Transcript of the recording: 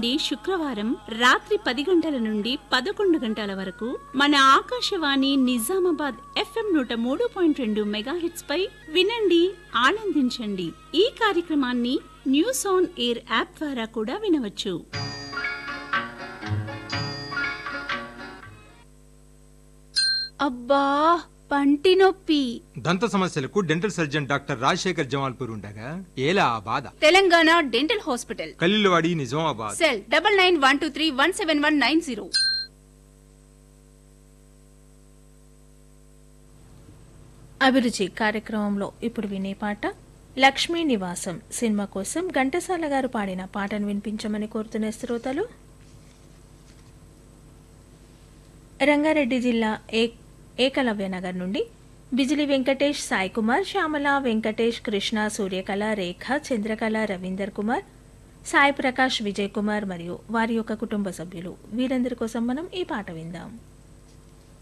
నుండి శుక్రవారం రాత్రి పది గంటల నుండి పదకొండు గంటల వరకు మన ఆకాశవాణి నిజామాబాద్ ఎఫ్ఎం నూట మూడు పాయింట్ రెండు మెగాహెట్స్ పై వినండి ఆనందించండి ఈ కార్యక్రమాన్ని న్యూస్ ఆన్ ఎయిర్ యాప్ ద్వారా కూడా వినవచ్చు అబ్బా పంటి నొప్పి దంత సమస్యలకు dental surgeon doctor Rajasekhar Jamalpur ఉండగా ఏలా ఆ బాధ తెలంగాణ డెంటల్ హాస్పిటల్ కల్లులవాడి Nizamabad cell double nine one two three one seven one nine zero అభిరుచి కార్యక్రమంలో ఇప్పుడు వినే పాట లక్ష్మీ నివాసం సినిమా కోసం ఘంటసాల గారు పాడిన పాటను వినిపించమని కోరుతున్న శ్రోతలు రంగారెడ్డి జిల్లా ఏ ఏకలవ్య నగర్ నుండి బిజిలి వెంకటేష్ సాయి కుమార్ శ్యామల వెంకటేష్ కృష్ణ సూర్యకళ రేఖ చంద్రకళ రవీందర్ కుమార్ సాయి ప్రకాష్ విజయ్ కుమార్ మరియు వారి యొక్క కుటుంబ సభ్యులు వీరందరి కోసం మనం ఈ పాట విందాం